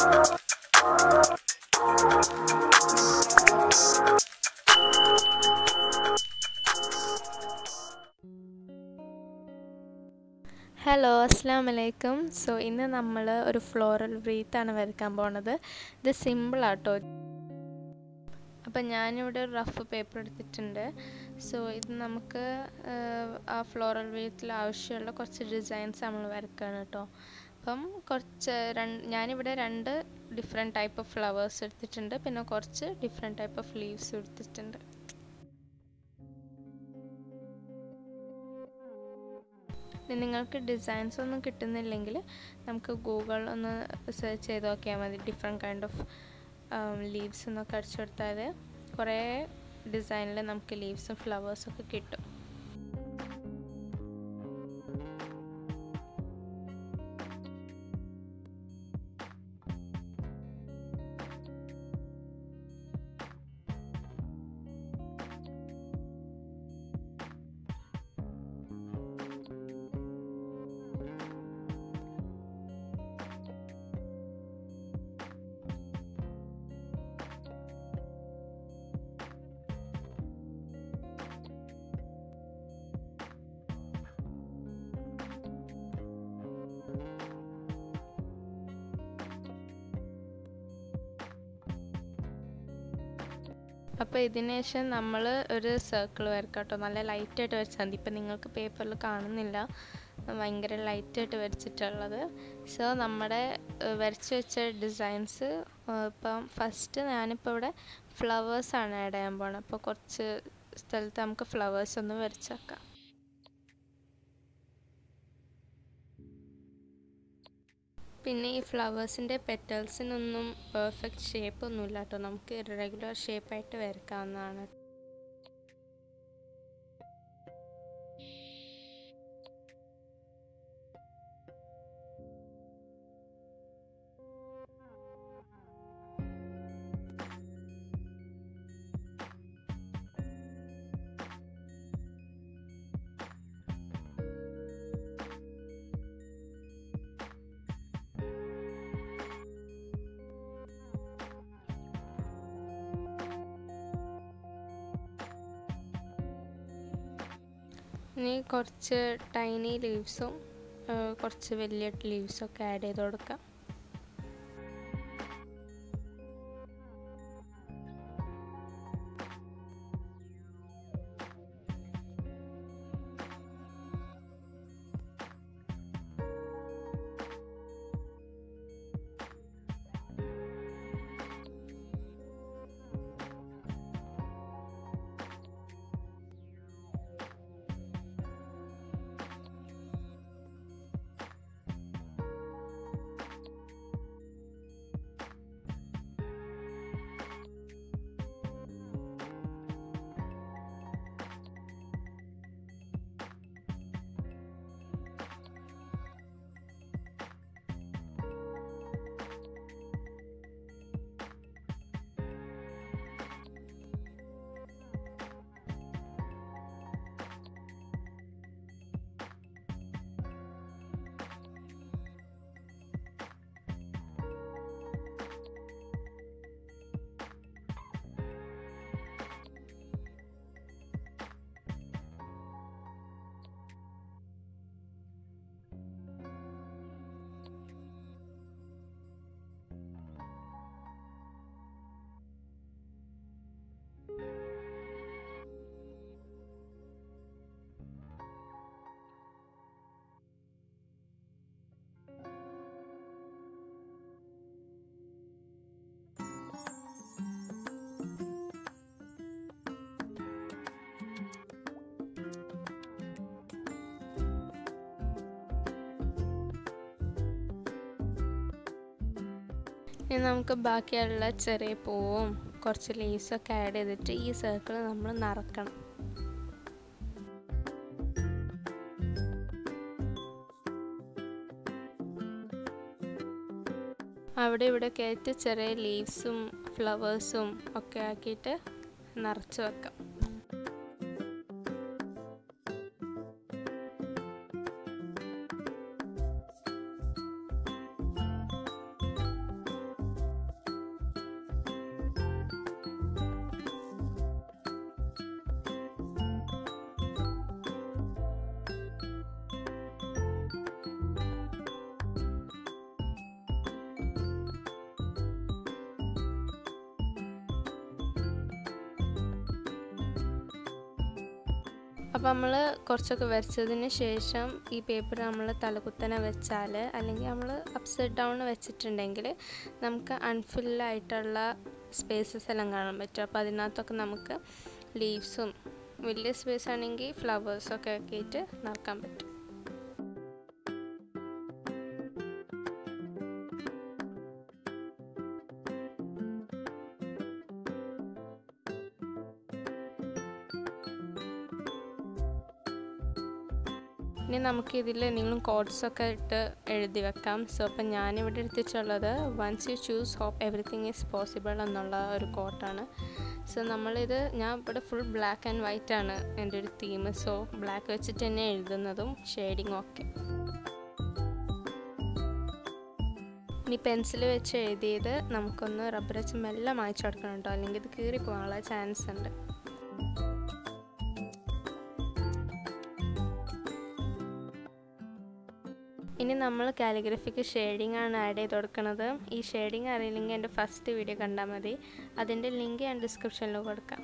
hello അസ്സാം വലൈക്കും so ഇന്ന് നമ്മൾ ഒരു ഫ്ലോറൽ വ്രീത്താണ് വരയ്ക്കാൻ പോണത് ഇത് സിമ്പിളാട്ടോ അപ്പം ഞാനിവിടെ ഒരു റഫ് പേപ്പർ എടുത്തിട്ടുണ്ട് സോ ഇത് നമുക്ക് ആ ഫ്ലോറൽ വ്രീത്തിൽ ആവശ്യമുള്ള കുറച്ച് ഡിസൈൻസ് നമ്മൾ വരയ്ക്കുകയാണ് കേട്ടോ അപ്പം കുറച്ച് രണ്ട് ഞാനിവിടെ രണ്ട് ഡിഫറെൻറ്റ് ടൈപ്പ് ഓഫ് ഫ്ലവേഴ്സ് എടുത്തിട്ടുണ്ട് പിന്നെ കുറച്ച് ഡിഫറെൻറ്റ് ടൈപ്പ് ഓഫ് ലീവ്സ് എടുത്തിട്ടുണ്ട് നിങ്ങൾക്ക് ഡിസൈൻസ് ഒന്നും കിട്ടുന്നില്ലെങ്കിൽ നമുക്ക് ഗൂഗിൾ ഒന്ന് സെർച്ച് ചെയ്ത് നോക്കിയാൽ മതി ഡിഫറെൻറ്റ് കൈൻഡ് ഓഫ് ലീവ്സ് എന്നൊക്കെ അടിച്ചു കൊടുത്താൽ കുറേ ഡിസൈനിൽ നമുക്ക് ലീവ്സും ഫ്ലവേഴ്സും ഒക്കെ കിട്ടും അപ്പോൾ ഇതിന് ശേഷം നമ്മൾ ഒരു സർക്കിൾ വരക്കാം കേട്ടോ നല്ല ലൈറ്റായിട്ട് വരച്ചാൽ മതി ഇപ്പം നിങ്ങൾക്ക് പേപ്പറിൽ കാണുന്നില്ല ഭയങ്കര ലൈറ്റായിട്ട് വരച്ചിട്ടുള്ളത് സോ നമ്മുടെ വരച്ച് വെച്ച ഡിസൈൻസ് ഇപ്പം ഫസ്റ്റ് ഞാനിപ്പോൾ ഇവിടെ ഫ്ലവേഴ്സാണ് ആഡ് ചെയ്യാൻ പോണത് അപ്പോൾ കുറച്ച് സ്ഥലത്ത് നമുക്ക് ഫ്ലവേഴ്സ് ഒന്ന് വരച്ചേക്കാം പിന്നെ ഈ ഫ്ലവേഴ്സിൻ്റെ പെറ്റൽസിനൊന്നും പെർഫെക്റ്റ് ഷേപ്പ് ഒന്നുമില്ല കേട്ടോ നമുക്ക് റെഗുലർ ഷേപ്പായിട്ട് വരയ്ക്കാവുന്നതാണ് ഇനി കുറച്ച് ടൈനി ലീവ്സും കുറച്ച് വലിയ ലീവ്സും ഒക്കെ ആഡ് ചെയ്ത് കൊടുക്കാം ഇനി നമുക്ക് ബാക്കിയുള്ള ചെറിയ പൂവും കുറച്ച് ലീവ്സൊക്കെ ആഡ് ചെയ്തിട്ട് ഈ സർക്കിൾ നമ്മൾ നിറക്കണം അവിടെ ഇവിടെ കയറ്റി ചെറിയ ലീവ്സും ഫ്ലവേഴ്സും ഒക്കെ ആക്കിയിട്ട് നിറച്ച് വെക്കാം അപ്പോൾ നമ്മൾ കുറച്ചൊക്കെ വരച്ചതിന് ശേഷം ഈ പേപ്പർ നമ്മൾ തലകുത്തനെ വെച്ചാൽ അല്ലെങ്കിൽ നമ്മൾ അപ്സൈഡ് ഡൗൺ വെച്ചിട്ടുണ്ടെങ്കിൽ നമുക്ക് അൺഫില്ലായിട്ടുള്ള സ്പേസസ് എല്ലാം കാണാൻ പറ്റും അപ്പോൾ അതിനകത്തൊക്കെ നമുക്ക് ലീവ്സും വലിയ സ്പേസ് ആണെങ്കിൽ ഫ്ലവേഴ്സൊക്കെ ആക്കിയിട്ട് നടക്കാൻ പറ്റും ഇനി നമുക്ക് ഇതിൽ എന്തെങ്കിലും കോഡ്സൊക്കെ ഇട്ട് എഴുതി വെക്കാം സോ അപ്പം ഞാനിവിടെ എടുത്തിട്ടുള്ളത് once you choose hope everything is possible എന്നുള്ള ഒരു കോട്ടാണ് സോ നമ്മളിത് ഞാൻ ഇവിടെ ഫുൾ ബ്ലാക്ക് ആൻഡ് വൈറ്റ് ആണ് എൻ്റെ ഒരു തീം സോ ബ്ലാക്ക് വെച്ചിട്ട് തന്നെ എഴുതുന്നതും ഷെയ്ഡിങ്ങും ഒക്കെ ഇനി പെൻസിൽ വെച്ച് എഴുതിയത് നമുക്കൊന്ന് റബ്ബർ വെച്ച് മെല്ലെ മായ്ച്ചു കൊടുക്കണം കേട്ടോ അല്ലെങ്കിൽ ഇത് കീറി പോകാനുള്ള ചാൻസ് ഉണ്ട് ഇനി നമ്മൾ കാലിഗ്രഫിക്ക് ഷെയ്ഡിംഗ് ആണ് ആഡ് ചെയ്ത് കൊടുക്കുന്നത് ഈ ഷെയ്ഡിംഗ് അറിയില്ലെങ്കിൽ എൻ്റെ ഫസ്റ്റ് വീഡിയോ കണ്ടാൽ മതി അതിൻ്റെ ലിങ്ക് ഞാൻ ഡിസ്ക്രിപ്ഷനിൽ കൊടുക്കാം